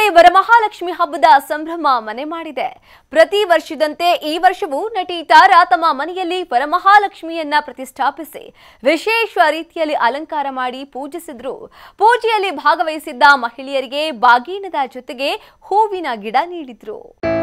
ವರಮಹಾಲಕ್ಷ್ಮಿ ಹಬ್ಬದ ಸಂಭ್ರಮ ಮನೆ ಮಾಡಿದೆ ಪ್ರತಿ ವರ್ಷದಂತೆ ಈ ವರ್ಷವೂ ನಟಿ ತಾರಾ ತಮ್ಮ ಮನೆಯಲ್ಲಿ ವರಮಹಾಲಕ್ಷ್ಮಿಯನ್ನ ಪ್ರತಿಷ್ಠಾಪಿಸಿ ವಿಶೇಷ ರೀತಿಯಲ್ಲಿ ಅಲಂಕಾರ ಮಾಡಿ ಪೂಜಿಸಿದ್ರು ಪೂಜೆಯಲ್ಲಿ ಭಾಗವಹಿಸಿದ್ದ ಮಹಿಳೆಯರಿಗೆ ಬಾಗೀನದ ಜೊತೆಗೆ ಹೂವಿನ ಗಿಡ ನೀಡಿದ್ರು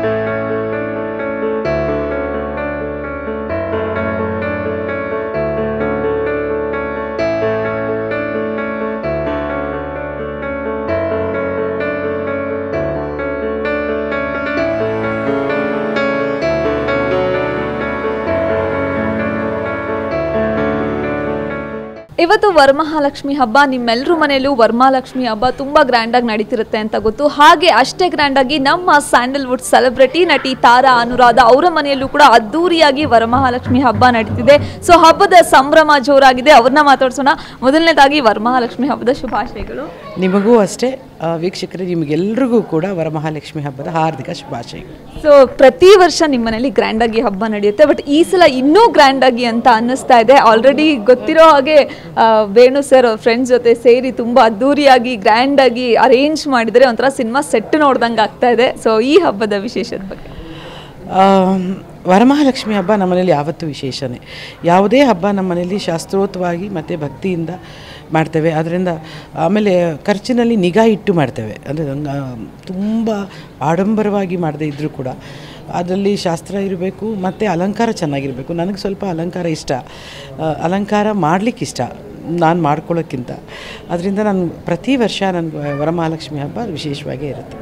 ಇವತ್ತು ವರಮಹಾಲಕ್ಷ್ಮಿ ಹಬ್ಬ ನಿಮ್ಮೆಲ್ಲರ ಮನೆಯಲ್ಲೂ ವರಮಹಾಲಕ್ಷ್ಮಿ ಹಬ್ಬ ತುಂಬಾ ಗ್ರ್ಯಾಂಡ್ ಆಗಿ ನಡೀತಿರುತ್ತೆ ಅಂತ ಗೊತ್ತು ಹಾಗೆ ಅಷ್ಟೇ ಗ್ರ್ಯಾಂಡ್ ಆಗಿ ನಮ್ಮ ಸ್ಯಾಂಡಲ್ವುಡ್ ಸೆಲೆಬ್ರಿಟಿ ನಟಿ ತಾರಾ ಅನುರಾಧ ಅವರ ಮನೆಯಲ್ಲೂ ಕೂಡ ಅದ್ದೂರಿಯಾಗಿ ವರಮಹಾಲಕ್ಷ್ಮಿ ಹಬ್ಬ ನಡೀತಿದೆ ಸೊ ಹಬ್ಬದ ಸಂಭ್ರಮ ಜೋರಾಗಿದೆ ಅವ್ರನ್ನ ಮಾತಾಡ್ಸೋಣ ಮೊದಲನೇದಾಗಿ ವರಮಹಾಲಕ್ಷ್ಮಿ ಹಬ್ಬದ ಶುಭಾಶಯಗಳು ನಿಮಗೂ ಅಷ್ಟೇ ಆ, ವೀಕ್ಷಕರೇ ನಿಮಗೆಲ್ರಿಗೂ ಕೂಡ ವರಮಹಾಲಕ್ಷ್ಮಿ ಹಬ್ಬದ ಹಾರ್ದಿಕ ಶುಭಾಶಯಗಳು ಸೊ ಪ್ರತಿ ವರ್ಷ ನಿಮ್ಮ ಮನೇಲಿ ಗ್ರ್ಯಾಂಡ್ ಆಗಿ ಹಬ್ಬ ನಡೆಯುತ್ತೆ ಬಟ್ ಈ ಸಲ ಇನ್ನೂ ಗ್ರ್ಯಾಂಡ್ ಆಗಿ ಅಂತ ಅನ್ನಿಸ್ತಾ ಇದೆ ಆಲ್ರೆಡಿ ಗೊತ್ತಿರೋ ಹಾಗೆ ಆ, ವೇಣು ಸರ್ ಫ್ರೆಂಡ್ಸ್ ಜೊತೆ ಸೇರಿ ತುಂಬಾ ಅದ್ದೂರಿಯಾಗಿ ಗ್ರ್ಯಾಂಡ್ ಆಗಿ ಅರೇಂಜ್ ಮಾಡಿದರೆ ಒಂಥರ ಸಿನಿಮಾ ಸೆಟ್ ನೋಡ್ದಂಗೆ ಆಗ್ತಾ ಇದೆ ಸೊ ಈ ಹಬ್ಬದ ವಿಶೇಷದ ಬಗ್ಗೆ ಆಮ್, ವರಮಹಾಲಕ್ಷ್ಮಿ ಹಬ್ಬ ನಮ್ಮ ಮನೇಲಿ ಯಾವತ್ತೂ ವಿಶೇಷನೇ ಯಾವುದೇ ಹಬ್ಬ ನಮ್ಮ ಮನೇಲಿ ಶಾಸ್ತ್ರೋತವಾಗಿ ಮತ್ತು ಭಕ್ತಿಯಿಂದ ಮಾಡ್ತೇವೆ ಅದರಿಂದ ಆಮೇಲೆ ಖರ್ಚಿನಲ್ಲಿ ನಿಗಾ ಇಟ್ಟು ಮಾಡ್ತೇವೆ ಅಂದರೆ ತುಂಬ ಆಡಂಬರವಾಗಿ ಮಾಡದೇ ಇದ್ದರೂ ಕೂಡ ಅದರಲ್ಲಿ ಶಾಸ್ತ್ರ ಇರಬೇಕು ಮತ್ತು ಅಲಂಕಾರ ಚೆನ್ನಾಗಿರಬೇಕು ನನಗೆ ಸ್ವಲ್ಪ ಅಲಂಕಾರ ಇಷ್ಟ ಆ, ಅಲಂಕಾರ ಮಾಡಲಿಕ್ಕೆ ಇಷ್ಟ ನಾನು ಮಾಡ್ಕೊಳ್ಳೋಕ್ಕಿಂತ ಅದರಿಂದ ನಾನು ಪ್ರತಿ ವರ್ಷ ನನಗೆ ವರಮಹಾಲಕ್ಷ್ಮಿ ಹಬ್ಬ ವಿಶೇಷವಾಗೇ ಇರುತ್ತೆ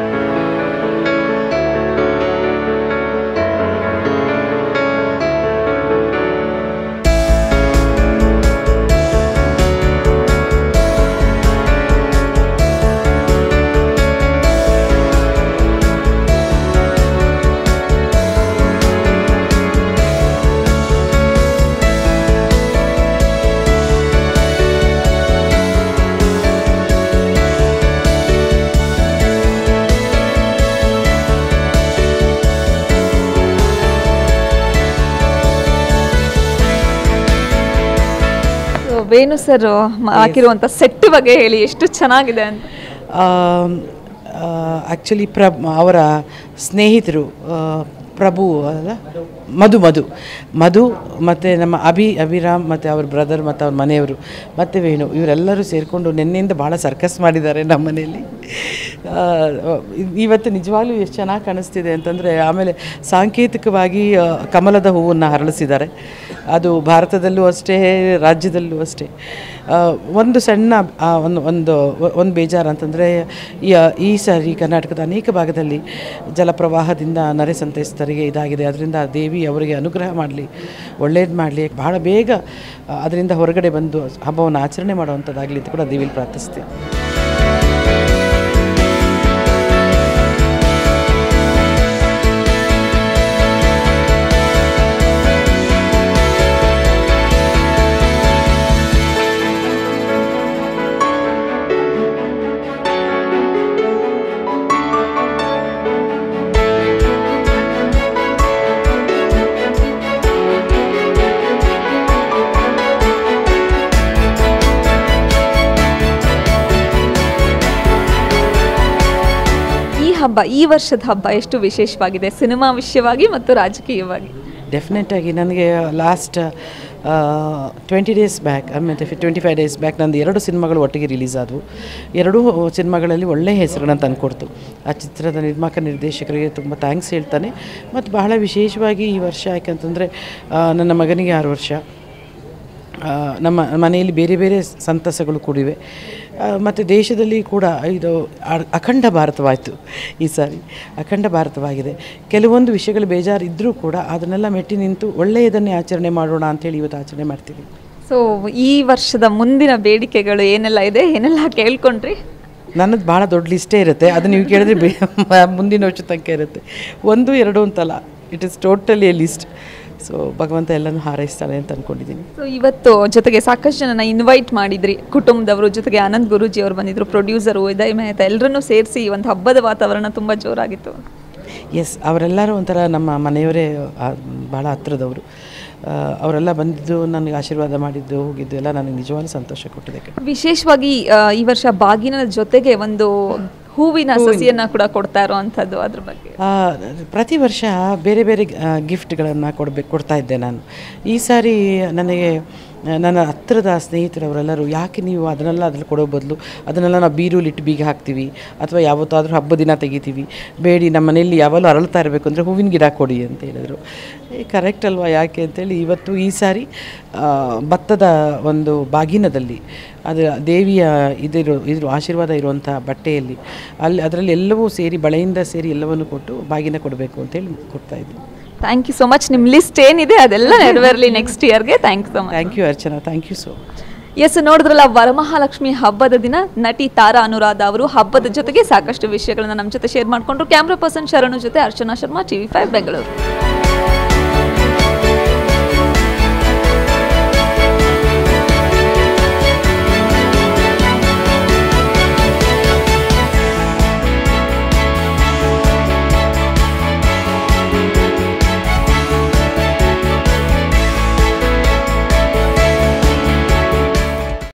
ಸೊ ವೇಣು ಸರ್ ಹಾಕಿರುವಂಥ ಸೆಟ್ ಬಗ್ಗೆ ಹೇಳಿ ಎಷ್ಟು ಚೆನ್ನಾಗಿದೆ ಅಂತ ಆ್ಯಕ್ಚುಲಿ ಪ್ರ ಅವರ ಸ್ನೇಹಿತರು ಆ, ಪ್ರಭು ಅಲ್ಲ ಮಧು ಮಧು ಮಧು ಮತ್ತು ನಮ್ಮ ಅಭಿ ಅಭಿರಾಮ್ ಮತ್ತು ಅವ್ರ ಬ್ರದರ್ ಮತ್ತು ಅವ್ರ ಮನೆಯವರು ಮತ್ತು ವೇಣು ಇವರೆಲ್ಲರೂ ಸೇರಿಕೊಂಡು ನಿನ್ನೆಯಿಂದ ಭಾಳ ಸರ್ಕಸ್ ಮಾಡಿದ್ದಾರೆ ನಮ್ಮ ಮನೆಯಲ್ಲಿ ಆ, ಇ- ಇವತ್ತು ನಿಜವಾಗ್ಲೂ ಎಷ್ಟು ಚೆನ್ನಾಗಿ ಕಾಣಿಸ್ತಿದೆ ಅಂತಂದರೆ ಆಮೇಲೆ ಸಾಂಕೇತಿಕವಾಗಿ ಆ, ಕಮಲದ ಹೂವನ್ನು ಹರಳಿಸಿದ್ದಾರೆ ಅದು ಭಾರತದಲ್ಲೂ ಅಷ್ಟೇ ರಾಜ್ಯದಲ್ಲೂ ಅಷ್ಟೇ ಆ, ಒಂದು ಸಣ್ಣ ಆ, ಒಂದು ಒಂದು ಒಂದು ಬೇಜಾರು ಅಂತಂದರೆ ಈ ಸಾರಿ ಕರ್ನಾಟಕದ ಅನೇಕ ಭಾಗದಲ್ಲಿ ಜಲಪ್ರವಾಹದಿಂದ ನರೆ ಸಂತೈಸ್ತರಿಗೆ ಇದಾಗಿದೆ ಅದರಿಂದ ದೇವಿ ಅವರಿಗೆ ಅನುಗ್ರಹ ಮಾಡಲಿ ಒಳ್ಳೇದು ಮಾಡಲಿ ಬಹಳ ಬೇಗ ಆ, ಅದರಿಂದ ಹೊರಗಡೆ ಬಂದು ಹಬ್ಬವನ್ನು ಆಚರಣೆ ಮಾಡುವಂಥದ್ದಾಗಲಿ ಅಂತ ಕೂಡ ದೇವಿಲಿ ಪ್ರಾರ್ಥಿಸ್ತೀನಿ ಈ ಹಬ್ಬ ಈ ವರ್ಷದ ಹಬ್ಬ ಎಷ್ಟು ವಿಶೇಷವಾಗಿದೆ ಸಿನಿಮಾ ವಿಷಯವಾಗಿ ಮತ್ತು ರಾಜಕೀಯವಾಗಿ ಡೆಫಿನೆಟಾಗಿ ನನಗೆ ಲಾಸ್ಟ್ ಟ್ವೆಂಟಿ ಡೇಸ್ ಬ್ಯಾಕ್ ಮತ್ತು ಟ್ವೆಂಟಿ ಫೈವ್ ಡೇಸ್ ಬ್ಯಾಕ್ ನಂದು ಎರಡು ಸಿನಿಮಾಗಳು ಒಟ್ಟಿಗೆ ರಿಲೀಸ್ ಆದವು ಎರಡೂ ಸಿನಿಮಾಗಳಲ್ಲಿ ಒಳ್ಳೆಯ ಹೆಸರನ್ನು ತಂದುಕೊಡ್ತು ಆ ಚಿತ್ರದ ನಿರ್ಮಾಕ ನಿರ್ದೇಶಕರಿಗೆ ತುಂಬ ಥ್ಯಾಂಕ್ಸ್ ಹೇಳ್ತಾನೆ ಮತ್ತು ಬಹಳ ವಿಶೇಷವಾಗಿ ಈ ವರ್ಷ ಯಾಕಂತಂದರೆ ನನ್ನ ಮಗನಿಗೆ ಆರು ವರ್ಷ ಆ, ನಮ್ಮ ಮನೆಯಲ್ಲಿ ಬೇರೆ ಬೇರೆ ಸಂತಸಗಳು ಕೂಡಿವೆ ಮತ್ತು ದೇಶದಲ್ಲಿ ಕೂಡ ಇದು ಅ- ಅಖಂಡ ಭಾರತವಾಯಿತು ಈ ಸಾರಿ ಅಖಂಡ ಭಾರತವಾಗಿದೆ ಕೆಲವೊಂದು ವಿಷಯಗಳು ಬೇಜಾರು ಇದ್ದರೂ ಕೂಡ ಅದನ್ನೆಲ್ಲ ಮೆಟ್ಟಿ ನಿಂತು ಒಳ್ಳೆಯದನ್ನೇ ಆಚರಣೆ ಮಾಡೋಣ ಅಂತೇಳಿ ಇವತ್ತು ಆಚರಣೆ ಮಾಡ್ತೀವಿ ಸೊ ಈ ವರ್ಷದ ಮುಂದಿನ ಬೇಡಿಕೆಗಳು ಏನೆಲ್ಲ ಇದೆ ಏನೆಲ್ಲ ಕೇಳ್ಕೊಂಡ್ರಿ ನನ್ನದು ಭಾಳ ದೊಡ್ಡ ಲಿಸ್ಟೇ ಇರುತ್ತೆ ಅದು ನೀವು ಕೇಳಿದ್ರೆ ಬೇ ಮುಂದಿನ ವರ್ಷ ತನಕ ಇರುತ್ತೆ ಒಂದು ಎರಡು ಅಂತಲ್ಲ it is totally a list so ಭಗವಂತ ಎಲ್ಲನೂ ಹಾರೈಸ್ತಾನೆ ಅಂತ ಅಂದ್ಕೊಂಡಿದ್ದೀನಿ ಸೊ ಇವತ್ತು ಜೊತೆಗೆ ಸಾಕಷ್ಟು ಜನನ ಇನ್ವೈಟ್ ಮಾಡಿದ್ರಿ ಕುಟುಂಬದವರು ಜೊತೆಗೆ ಆನಂದ್ ಗುರೂಜಿ ಅವರು ಬಂದಿದ್ರು ಪ್ರೊಡ್ಯೂಸರು ಉದಯ್ ಮೆಹ್ತಾ ಎಲ್ಲರನ್ನೂ ಸೇರಿಸಿ ಒಂದು ಹಬ್ಬದ ವಾತಾವರಣ ತುಂಬ ಜೋರಾಗಿತ್ತು ಎಸ್ ಅವರೆಲ್ಲರೂ ಒಂಥರ ನಮ್ಮ ಮನೆಯವರೇ ಆ, ಭಾಳ ಹತ್ರದವರು ಆ, ಅವರೆಲ್ಲ ಬಂದಿದ್ದು ನನಗೆ ಆಶೀರ್ವಾದ ಮಾಡಿದ್ದು ಹೋಗಿದ್ದು ಎಲ್ಲ ನನಗೆ ನಿಜವಾಗ್ಲೂ ಸಂತೋಷ ಕೊಟ್ಟಿದೆ ವಿಶೇಷವಾಗಿ ಆ, ಈ ವರ್ಷ ಬಾಗಿನ ಜೊತೆಗೆ ಒಂದು ಹೂವಿನ ಸಸಿಯನ್ನ ಕೂಡ ಕೊಡ್ತಾ ಇರುವಂತದ್ದು ಅದ್ರ ಬಗ್ಗೆ ಆ, ಪ್ರತಿ ವರ್ಷ ಬೇರೆ ಬೇರೆ ಗಿಫ್ಟ್ಗಳನ್ನು ಕೊಡಬೇಕು ಕೊಡ್ತಾ ಇದ್ದೆ ನಾನು ಈ ಸಾರಿ ನನಗೆ ಆ, ನನ್ನ ಹತ್ತಿರದ ಸ್ನೇಹಿತರವರೆಲ್ಲರೂ ಯಾಕೆ ನೀವು ಅದನ್ನೆಲ್ಲ ಅದ್ರಲ್ಲಿ ಕೊಡೋ ಬದಲು ಅದನ್ನೆಲ್ಲ ನಾವು ಬೀರುಲಿಟ್ಟು ಬೀಗ ಹಾಕ್ತೀವಿ ಅಥವಾ ಯಾವತ್ತಾದರೂ ಹಬ್ಬ ದಿನ ತೆಗಿತೀವಿ ಬೇಡಿ ನಮ್ಮ ಮನೆಯಲ್ಲಿ ಯಾವಾಗಲೂ ಅರಳ್ತಾ ಇರಬೇಕು ಅಂದರೆ ಹೂವಿನ ಗಿಡ ಕೊಡಿ ಅಂತ ಹೇಳಿದರು ಕರೆಕ್ಟ್ ಅಲ್ವಾ ಯಾಕೆ ಅಂತೇಳಿ ಇವತ್ತು ಈ ಸಾರಿ ಆ, ಭತ್ತದ ಒಂದು ಬಾಗಿನದಲ್ಲಿ ಅದು ದೇವಿಯ ಇದಿರೋ ಇದ್ರ ಆಶೀರ್ವಾದ ಇರುವಂಥ ಬಟ್ಟೆಯಲ್ಲಿ ಅಲ್ಲಿ ಅದರಲ್ಲಿ ಎಲ್ಲವೂ ಸೇರಿ ಬಳೆಯಿಂದ ಸೇರಿ ಎಲ್ಲವನ್ನು ಕೊಟ್ಟು ಬಾಗಿನ ಕೊಡಬೇಕು ಅಂತೇಳಿ ಕೊಡ್ತಾ ಇದ್ದೀನಿ ಥ್ಯಾಂಕ್ ಯು ಸೊ ಮಚ್ ನಿಮ್ಮ ಲಿಸ್ಟ್ ಏನಿದೆ ಅದೆಲ್ಲ ನೆರವೇರಲಿ ನೆಕ್ಸ್ಟ್ ಇಯರ್ಗೆ thank so much thank you Archana thank you so much yes ನೋಡಿದ್ರಲ್ಲ ವರಮಹಾಲಕ್ಷ್ಮಿ ಹಬ್ಬದ ದಿನ ನಟಿ ತಾರಾ ಅನುರಾಧ ಅವರು ಹಬ್ಬದ ಜೊತೆಗೆ ಸಾಕಷ್ಟು ವಿಷಯಗಳನ್ನ ನಮ್ಮ ಜೊತೆ ಶೇರ್ ಮಾಡ್ಕೊಂಡ್ರು ಕ್ಯಾಮ್ರಾ ಪರ್ಸನ್ ಶರಣು ಜೊತೆ ಅರ್ಚನಾ ಶರ್ಮಾ ಟಿವಿ ಫೈವ್ ಬೆಂಗಳೂರು